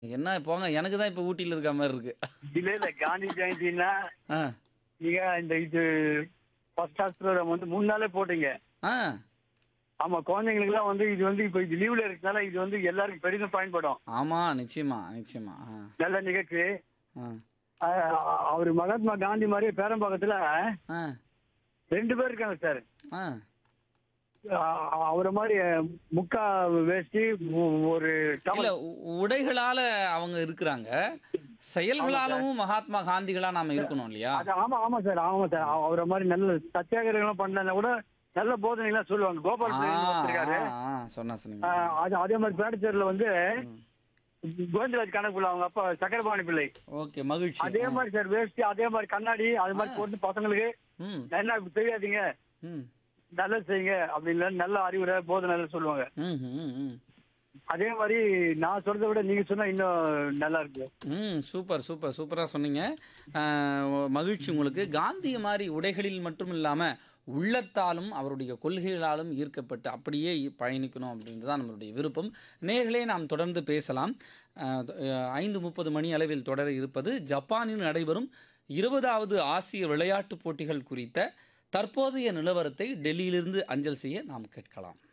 என்ன போங்க எனக்கு தான் இப்போ ஊட்டியில் இருக்க மாதிரி இருக்கு இல்ல இல்ல காந்தி ஜெயந்தின்னா ஆ நீங்க இந்த இது ஃபர்ஸ்ட் கிளாஸ் ப்ரோக்ராம் வந்து மூணு நாளே போட்டீங்க ஆ ஆமா குழந்தைங்களுக்குலாம் வந்து இது வந்து இப்போ இது லீவ்ல இருக்கனால இது வந்து எல்லாருக்கும் பெரிதும் பயன்படும் ஆமாம் நிச்சயமா நிச்சயமா ஆ நல்ல நிகழ்ச்சி ஆ ஆஹ் அவர் மகாத்மா காந்தி மாதிரியே பேரம்பாக்கத்துல ஆ ரெண்டு பேர் இருக்காங்க சார் ஆ ஆஹ் அவரை மாதிரி முக்கா வேஷ்டி ஒ- ஒரு டவல். இல்ல உ- உடைகளால அவங்க இருக்கிறாங்க செயல்களாலும் மகாத்மா காந்திகளா நாம இருக்கணும் இல்லையா அது ஆமா ஆமா சார் ஆமா சார் அவ- அவரை மாதிரி நல்ல சத்தியாகிரகம் பண்ணா கூட நல்ல போதனைலாம் சொல்லுவாங்க கோபால் ஆ, பிள்ளைன்னு ஒருத்தர் இருக்காரு ஆ, ஆ, சொன்னா சொன்னீங்க ஆஹ் அது அதே மாதிரி பேடச்சேரில் வந்து கோவிந்தராஜ் கணக்குள்ள அவங்க அப்பா சக்கரபாணி பிள்ளை ஓகே மகிழ்ச்சி அதே மாதிரி சார் வேஷ்டி அதே மாதிரி கண்ணாடி அது மாதிரி போட்டு பசங்களுக்கு ம் என்ன இப்படி தெரியாதீங்க ம் நல்லது செய்யுங்க அப்படின்னு நல்ல அறிவுரை போதனை சொல்லுவாங்க ம் ம் ம் அதே மாதிரி நான் சொல்றதை விட நீங்க சொன்னா இன்னும் நல்லா இருக்கு ம் சூப்பர் சூப்பர் சூப்பராக சொன்னீங்க ஆஹ், மகிழ்ச்சி உங்களுக்கு காந்திய மாதிரி உடைகளில் மட்டும் இல்லாமல் உள்ளத்தாலும் அவருடைய கொள்கைகளாலும் ஈர்க்கப்பட்டு அப்படியே இ- பயணிக்கணும் அப்படின்றது தான் நம்மளுடைய விருப்பம் நேர்களே நாம் தொடர்ந்து பேசலாம் ஆஹ், அஹ், ஐந்து முப்பது மணி அளவில் தொடர இருப்பது ஜப்பானில் நடைபெறும் இருபதாவது ஆசிய விளையாட்டுப் போட்டிகள் குறித்த தற்போதைய நிலவரத்தை டெல்லியிலிருந்து அஞ்சல் செய்ய நாம் கேட்கலாம்